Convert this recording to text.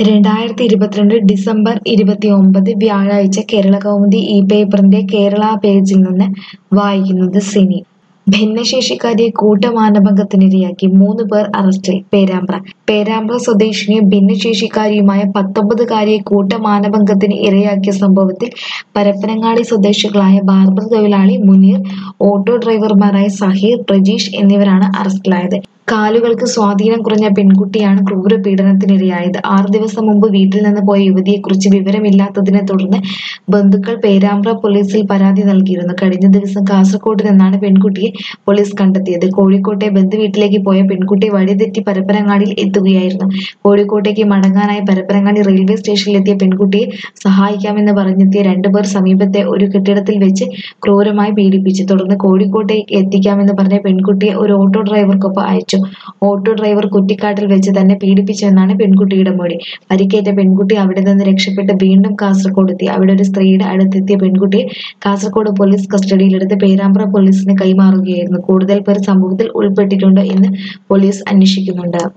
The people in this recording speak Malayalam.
രണ്ടായിരത്തി ഇരുപത്തിരണ്ട് ഡിസംബർ ഇരുപത്തിയൊമ്പത് വ്യാഴാഴ്ച കേരളകൗമുദി ഈ പേപ്പറിന്റെ കേരള പേജിൽ നിന്ന് വായിക്കുന്നത് സിനി ഭിന്നശേഷിക്കാരിയെ കൂട്ടമാനഭംഗത്തിനിരയാക്കി മൂന്ന് പേർ അറസ്റ്റിൽ പേരാമ്പ്ര പേരാമ്പ്ര സ്വദേശിനിയും ഭിന്നശേഷിക്കാരിയുമായ പത്തൊമ്പതുകാരിയെ കൂട്ടമാനഭംഗത്തിന് ഇരയാക്കിയ സംഭവത്തിൽ പരപ്പനങ്ങാടി സ്വദേശികളായ ബാർബർ തൊഴിലാളി മുനീർ ഓട്ടോ ഡ്രൈവർമാരായ സഹീർ പ്രജീഷ് എന്നിവരാണ് അറസ്റ്റിലായത് കാലുകൾക്ക് സ്വാധീനം കുറഞ്ഞ പെൺകുട്ടിയാണ് ക്രൂരപീഡനത്തിനിരയായത് ആറു ദിവസം മുമ്പ് വീട്ടിൽ നിന്ന് പോയ യുവതിയെക്കുറിച്ച് വിവരമില്ലാത്തതിനെ തുടർന്ന് ബന്ധുക്കൾ പേരാമ്പ്ര പോലീസിൽ പരാതി നൽകിയിരുന്നു കഴിഞ്ഞ ദിവസം കാസർഗോഡ് നിന്നാണ് പെൺകുട്ടിയെ പോലീസ് കണ്ടെത്തിയത് കോഴിക്കോട്ടെ ബന്ധുവീട്ടിലേക്ക് പോയ പെൺകുട്ടി വഴിതെറ്റി പരപ്പനങ്ങാടിയിൽ എത്തുകയായിരുന്നു കോഴിക്കോട്ടേക്ക് മടങ്ങാനായി പരപ്പനങ്ങാടി റെയിൽവേ സ്റ്റേഷനിലെത്തിയ പെൺകുട്ടിയെ സഹായിക്കാമെന്ന് പറഞ്ഞെത്തിയ രണ്ടുപേർ സമീപത്തെ ഒരു കെട്ടിടത്തിൽ വെച്ച് ക്രൂരമായി പീഡിപ്പിച്ചു തുടർന്ന് കോഴിക്കോട്ടേക്ക് എത്തിക്കാമെന്ന് പറഞ്ഞ പെൺകുട്ടിയെ ഒരു ഓട്ടോ ഡ്രൈവർക്കൊപ്പം അയച്ചു ഓട്ടോ ഡ്രൈവർ കുറ്റിക്കാട്ടിൽ വെച്ച് തന്നെ പീഡിപ്പിച്ചെന്നാണ് പെൺകുട്ടിയുടെ മൊഴി പരിക്കേറ്റ പെൺകുട്ടി അവിടെ നിന്ന് രക്ഷപ്പെട്ട് വീണ്ടും കാസർഗോഡ് എത്തി അവിടെ ഒരു സ്ത്രീയുടെ അടുത്തെത്തിയ പെൺകുട്ടിയെ കാസർഗോഡ് പോലീസ് കസ്റ്റഡിയിലെടുത്ത് പേരാമ്പ്ര പോലീസിന് കൈമാറുകയായിരുന്നു കൂടുതൽ പേർ സംഭവത്തിൽ ഉൾപ്പെട്ടിട്ടുണ്ടോ എന്ന് പോലീസ് അന്വേഷിക്കുന്നുണ്ട്